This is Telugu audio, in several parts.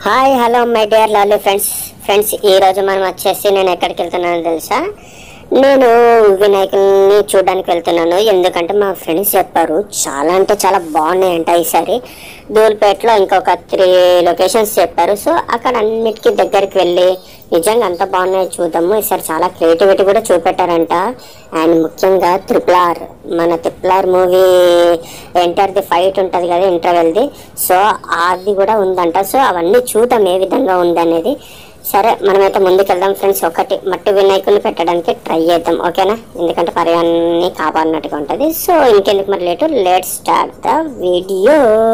hi hello my dear lovely friends friends ఈ రోజు మనం వచ్చేసి నేను ఎక్కడికి వెళ్తున్నానో తెలుసా నేను వినాయకుల్ని చూడడానికి వెళ్తున్నాను ఎందుకంటే మా ఫ్రెండ్స్ చెప్పారు చాలా అంటే చాలా బాగున్నాయంట ఈసారి ధూల్పేటలో ఇంకొక త్రీ లొకేషన్స్ చెప్పారు సో అక్కడ అన్నిటికీ దగ్గరికి వెళ్ళి నిజంగా అంత బాగున్నాయి చూద్దాము ఈసారి చాలా క్రియేటివిటీ కూడా చూపెట్టారంట అండ్ ముఖ్యంగా త్రిపుల్ ఆర్ మన triple R movie enter the fight ఉంటుంది కదా ఇంటర్వెల్ది సో అది కూడా ఉందంట సో అవన్నీ చూద్దాం ఏ విధంగా ఉంది అనేది సరే మనమైతే ముందుకు వెళ్దాం ఫ్రెండ్స్ ఒకటి మట్టి వినాయకులు పెట్టడానికి ట్రై చేద్దాం ఓకేనా ఎందుకంటే పర్యాన్ని కాపాడినట్టుగా ఉంటుంది సో ఇంకెందుకు మరి late late start the video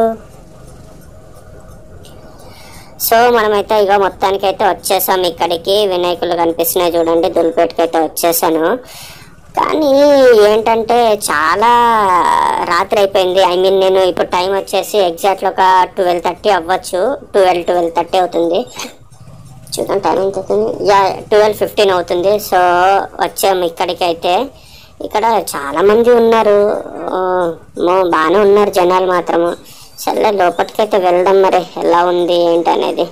so మనమైతే ఇక మొత్తానికి అయితే వచ్చేసాం ఇక్కడికి వినాయకులు కనిపిస్తున్నాయి చూడండి దులిపేటకి అయితే వచ్చేసాను కానీ ఏంటంటే చాలా రాత్రి అయిపోయింది ఐ మీన్ నేను ఇప్పుడు టైం వచ్చేసి ఎగ్జాక్ట్లో ఒక ట్వెల్వ్ థర్టీ అవ్వచ్చు ట్వెల్వ్ ట్వెల్వ్ థర్టీ అవుతుంది చూద్దాం టైం ఎంత అవుతుంది యా ట్వెల్వ్ ఫిఫ్టీన్ అవుతుంది సో వచ్చాము ఇక్కడికి అయితే ఇక్కడ చాలా మంది ఉన్నారు ఆ, మో బాగానే ఉన్నారు జనాలు మాత్రము సరే లోపలికైతే వెళ్దాం మరి ఎలా ఉంది ఏంటి అనేది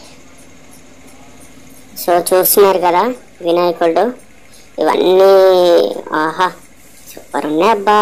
సో చూస్తున్నారు కదా వినాయకుడు ఇవన్నీ ఆహా సూపర్ ఉన్నాయి అబ్బా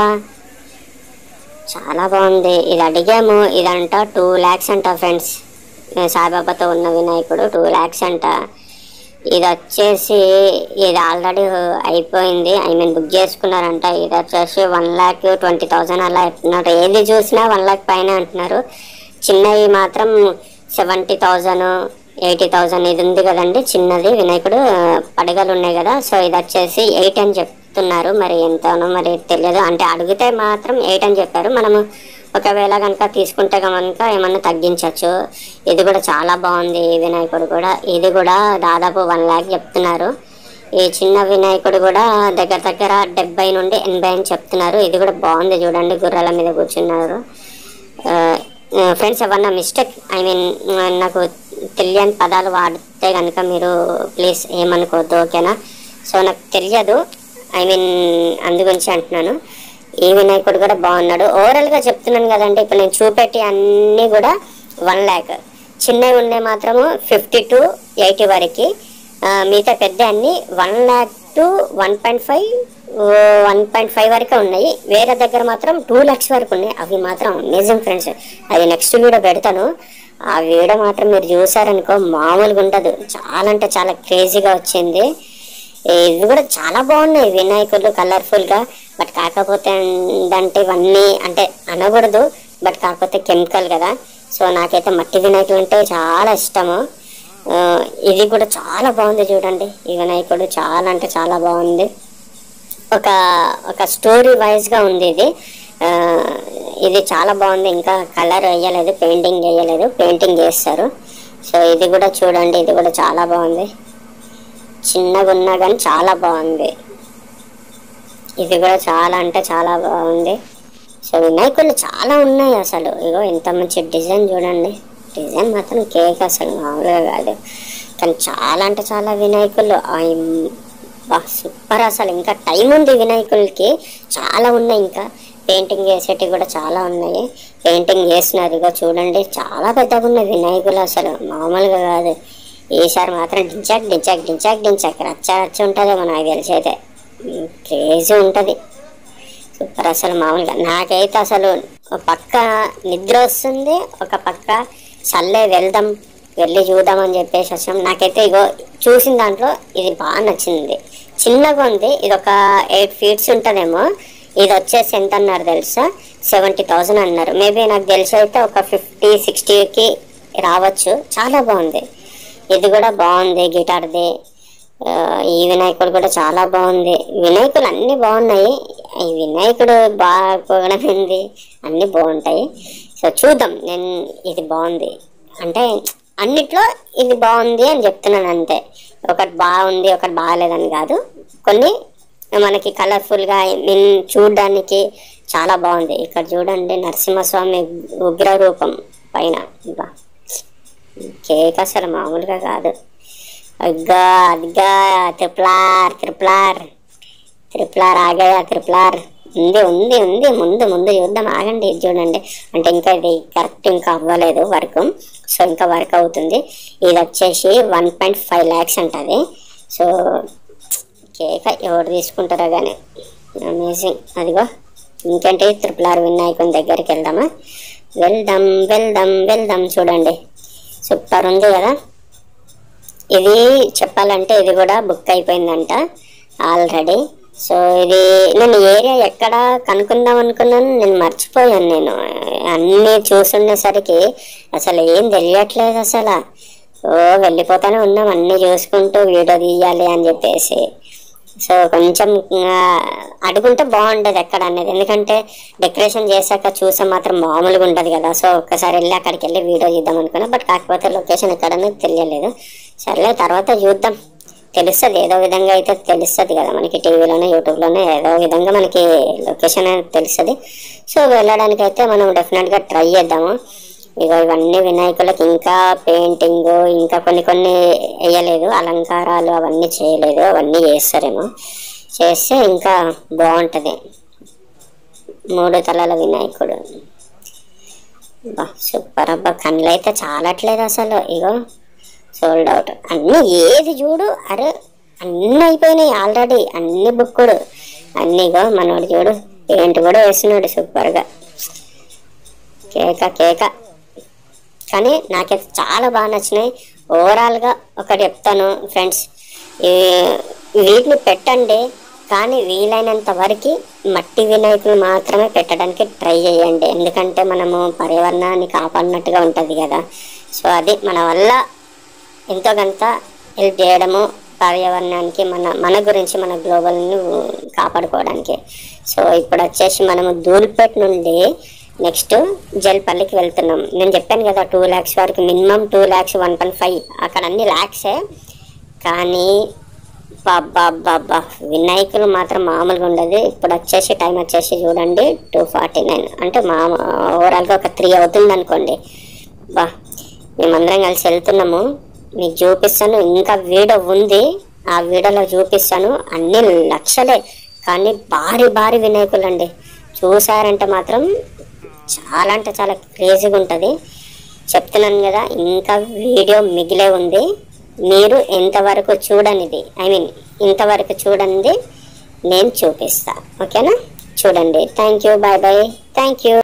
చాలా బాగుంది ఇది అడిగాము ఇదంట టూ ల్యాక్స్ అంట ఫ్రెండ్స్ సాయిబాబాతో ఉన్న వినాయకుడు టూ ల్యాక్స్ అంట ఇది వచ్చేసి ఇది ఆల్రెడీ అయిపోయింది ఐ మీన్ బుక్ చేసుకున్నారంట ఇది వచ్చేసి వన్ ల్యాక్ ట్వంటీ థౌజండ్ అలా చెప్తున్నారు ఏది చూసినా వన్ ల్యాక్ పైన అంటున్నారు చిన్నవి మాత్రం సెవెంటీ థౌజండ్ ఎయిటీ థౌజండ్ ఇది ఉంది కదండి చిన్నది వినాయకుడు పడగలు ఉన్నాయి కదా సో ఇది వచ్చేసి ఎయిట్ అని చెప్తున్నారు మరి ఎంతనో మరి తెలియదు అంటే అడిగితే మాత్రం ఎయిట్ అని చెప్పారు మనము ఒకవేళ కనుక తీసుకుంటే కనుక ఏమన్నా తగ్గించవచ్చు ఇది కూడా చాలా బాగుంది ఈ వినాయకుడు కూడా ఇది కూడా దాదాపు వన్ ల్యాక్ చెప్తున్నారు ఈ చిన్న వినాయకుడు కూడా దగ్గర దగ్గర డెబ్బై నుండి ఎనభై అని చెప్తున్నారు ఇది కూడా బాగుంది చూడండి గుర్రాల మీద కూర్చున్నారు ఫ్రెండ్స్ ఏమన్నా మిస్టేక్ ఐ మీన్ నాకు తెలియని పదాలు వాడితే కనుక మీరు ప్లీజ్ ఏమనుకోవద్దు ఓకేనా సో నాకు తెలియదు ఐ మీన్ అందు గురించి అంటున్నాను ఈ వినాయకుడు కూడా బాగున్నాడు ఓవరాల్గా చెప్తున్నాను కదండి ఇప్పుడు నేను చూపెట్టి అన్నీ కూడా వన్ ల్యాక్ చిన్నవి ఉన్నాయి మాత్రము ఫిఫ్టీ టు ఎయిటీ వరకు ఆ, మిగతా పెద్ద అన్ని one lakh two one point five one point five వరకే ఉన్నాయి వేరే దగ్గర మాత్రం టూ ల్యాక్స్ వరకు ఉన్నాయి అవి మాత్రం అమేజింగ్ ఫ్రెండ్స్ అది నెక్స్ట్ వీడియో పెడతాను ఆ వీడియో మాత్రం మీరు చూసారనుకో మామూలుగా ఉండదు చాలా అంటే చాలా క్రేజీగా వచ్చింది ఇవి కూడా చాలా బాగున్నాయి వినాయకులు కలర్ఫుల్ గా బట్ కాకపోతే ఏంటంటే ఇవన్నీ అంటే అనకూడదు బట్ కాకపోతే కెమికల్ కదా సో నాకైతే మట్టి వినాయకులు అంటే చాలా ఇష్టము ఆ, ఇది కూడా చాలా బాగుంది చూడండి ఈ వినాయకుడు చాలా అంటే చాలా బాగుంది ఒక ఒక స్టోరీ వైజ్ గా ఉంది ఇది ఆ, ఇది చాలా బాగుంది ఇంకా కలర్ వేయలేదు పెయింటింగ్ వేయలేదు పెయింటింగ్ చేస్తారు సో ఇది కూడా చూడండి ఇది కూడా చాలా బాగుంది చిన్నగా ఉన్నా కానీ చాలా బాగుంది ఇది కూడా చాలా అంటే చాలా బాగుంది సో వినాయకులు చాలా ఉన్నాయి అసలు ఇగో ఎంత మంచి డిజైన్ చూడండి డిజైన్ మాత్రం కేక్ అసలు మామూలుగా కాదు కానీ చాలా అంటే చాలా వినాయకులు సూపర్ అసలు ఇంకా టైం ఉంది వినాయకులకి చాలా ఉన్నాయి ఇంకా పెయింటింగ్ చేసేటివి కూడా చాలా ఉన్నాయి పెయింటింగ్ చేసినారు ఇగో చూడండి చాలా పెద్దగా ఉన్నాయి వినాయకులు అసలు మామూలుగా కాదు ఈసారి మాత్రం డించాక్ డించాక్ డించాక్ డించాక్ రచ్చ రచ్చ ఉంటుందేమో నాకు తెలిసి అయితే క్రేజీ ఉంటుంది సూపర్ అసలు మామూలుగా నాకైతే అసలు ఒక పక్క నిద్ర వస్తుంది ఒక పక్క చల్లే వెళ్దాం వెళ్ళి చూద్దామని చెప్పేసి వచ్చాం నాకైతే ఇగో చూసిన దాంట్లో ఇది బాగా నచ్చింది చిన్నగా ఉంది ఇది ఒక ఎయిట్ ఫీట్స్ ఉంటుందేమో ఇది వచ్చేసి ఎంత అన్నారు తెలుసా సెవెంటీ థౌజండ్ అన్నారు మేబీ నాకు తెలిసి అయితే ఒక ఫిఫ్టీ సిక్స్టీకి రావచ్చు చాలా బాగుంది ఇది కూడా బాగుంది గిటార్ది ఆ, ఈ వినాయకుడు కూడా చాలా బాగుంది వినాయకులు అన్ని బాగున్నాయి ఈ వినాయకుడు బాగోవడం ఏంది అన్ని బాగుంటాయి సో చూద్దాం నేను ఇది బాగుంది అంటే అన్నిట్లో ఇది బాగుంది అని చెప్తున్నాను అంతే ఒకటి బాగుంది ఒకటి బాగాలేదని కాదు కొన్ని మనకి కలర్ఫుల్గా మీన్ చూడడానికి చాలా బాగుంది ఇక్కడ చూడండి నరసింహస్వామి ఉగ్ర రూపం పైన బా కేక్ అసలు మామూలుగా కాదు అగ్గా అదిగా త్రిపులార్ త్రిపులార్ త్రిపులార్ ఆగయా త్రిపులార్ ఉంది ఉంది ఉంది ముందు ముందు చూద్దాం ఆగండి ఇది చూడండి అంటే ఇంకా ఇది కరెక్ట్ ఇంకా అవ్వలేదు వర్క్ సో ఇంకా వర్క్ అవుతుంది ఇది వచ్చేసి వన్ పాయింట్ ఫైవ్ ల్యాక్స్ అంటది సో కేక ఎవరు తీసుకుంటారో కానీ అమేజింగ్ అదిగో ఇంకేంటి త్రిపుల్ ఆర్ వినాయకుని దగ్గరికి వెళ్దామా వెళ్దాం వెళ్దాం వెళ్దాం చూడండి సూపర్ ఉంది కదా ఇది చెప్పాలంటే ఇది కూడా బుక్ అయిపోయిందంట ఆల్రెడీ సో ఇది నేను ఏరియా ఎక్కడ కనుక్కుందాం అనుకున్నాను నేను మర్చిపోయాను నేను అన్నీ చూసుండేసరికి అసలు ఏం తెలియట్లేదు అసలు ఓ వెళ్ళిపోతానే ఉన్నాం అన్నీ చూసుకుంటూ వీడియో తీయాలి అని చెప్పేసి సో కొంచెం ఆ, అడుగుంటే బాగుండేది ఎక్కడ అనేది ఎందుకంటే డెకరేషన్ చేశాక చూసే మాత్రం మామూలుగా ఉంటుంది కదా సో ఒక్కసారి వెళ్ళి అక్కడికి వెళ్ళి వీడియో తీద్దాం అనుకున్నా బట్ కాకపోతే లొకేషన్ ఎక్కడనేది తెలియలేదు సర్లే తర్వాత చూద్దాం తెలుస్తుంది ఏదో విధంగా అయితే తెలుస్తుంది కదా మనకి టీవీలోనే యూట్యూబ్లోనే ఏదో విధంగా మనకి లొకేషన్ అనేది తెలుస్తుంది సో వెళ్ళడానికి అయితే మనం డెఫినెట్గా ట్రై చేద్దాము ఇగో ఇవన్నీ వినాయకులకు ఇంకా పెయింటింగ్ ఇంకా కొన్ని కొన్ని వేయలేదు అలంకారాలు అవన్నీ చేయలేదు అవన్నీ చేస్తారేమో చేస్తే ఇంకా బాగుంటుంది మూడు తలల వినాయకుడు బా సూపర్ అబ్బా కళ్ళు అయితే చాలట్లేదు అసలు ఇగో సోల్డ్ అవుట్ అన్నీ ఏది చూడు అరే అన్నీ అయిపోయినాయి ఆల్రెడీ అన్ని బుక్కుడు అన్నీగో మనోడు చూడు పెయింట్ కూడా వేస్తున్నాడు సూపర్గా కేక కేక కానీ నాకైతే చాలా బాగా నచ్చినాయి ఓవరాల్గా ఒకటి చెప్తాను ఫ్రెండ్స్ వీటిని పెట్టండి కానీ వీలైనంత వరకు మట్టి వినాయకులు మాత్రమే పెట్టడానికి ట్రై చేయండి ఎందుకంటే మనము పర్యావరణాన్ని కాపాడినట్టుగా ఉంటుంది కదా సో అది మన వల్ల ఎంతో కొంత హెల్ప్ చేయడము పర్యావరణానికి మన మన గురించి మన గ్లోబల్ని కాపాడుకోవడానికి సో ఇప్పుడు వచ్చేసి మనము ధూల్పేట్ నుండి నెక్స్ట్ జల్పల్లికి వెళ్తున్నాం నేను చెప్పాను కదా టూ ల్యాక్స్ వరకు minimum two lakhs one point five అక్కడ అన్ని ల్యాక్సే కానీ బాబా వినాయకులు మాత్రం మామూలుగా ఉండదు ఇప్పుడు వచ్చేసి టైం వచ్చేసి చూడండి టూ ఫార్టీ నైన్ అంటే మా ఓవరాల్గా ఒక త్రీ అవుతుంది అనుకోండి బా మేమందరం కలిసి వెళ్తున్నాము మీకు చూపిస్తాను ఇంకా వీడియో ఉంది ఆ వీడియోలో చూపిస్తాను అన్ని లక్షలే కానీ భారీ భారీ వినాయకులు అండి చూసారంటే మాత్రం చాలా అంటే చాలా క్రేజీగా ఉంటుంది చెప్తున్నాను కదా ఇంకా వీడియో మిగిలే ఉంది మీరు ఎంతవరకు చూడనిది ఐ మీన్ ఇంతవరకు చూడండి నేను చూపిస్తా ఓకేనా చూడండి thank you bye bye thank you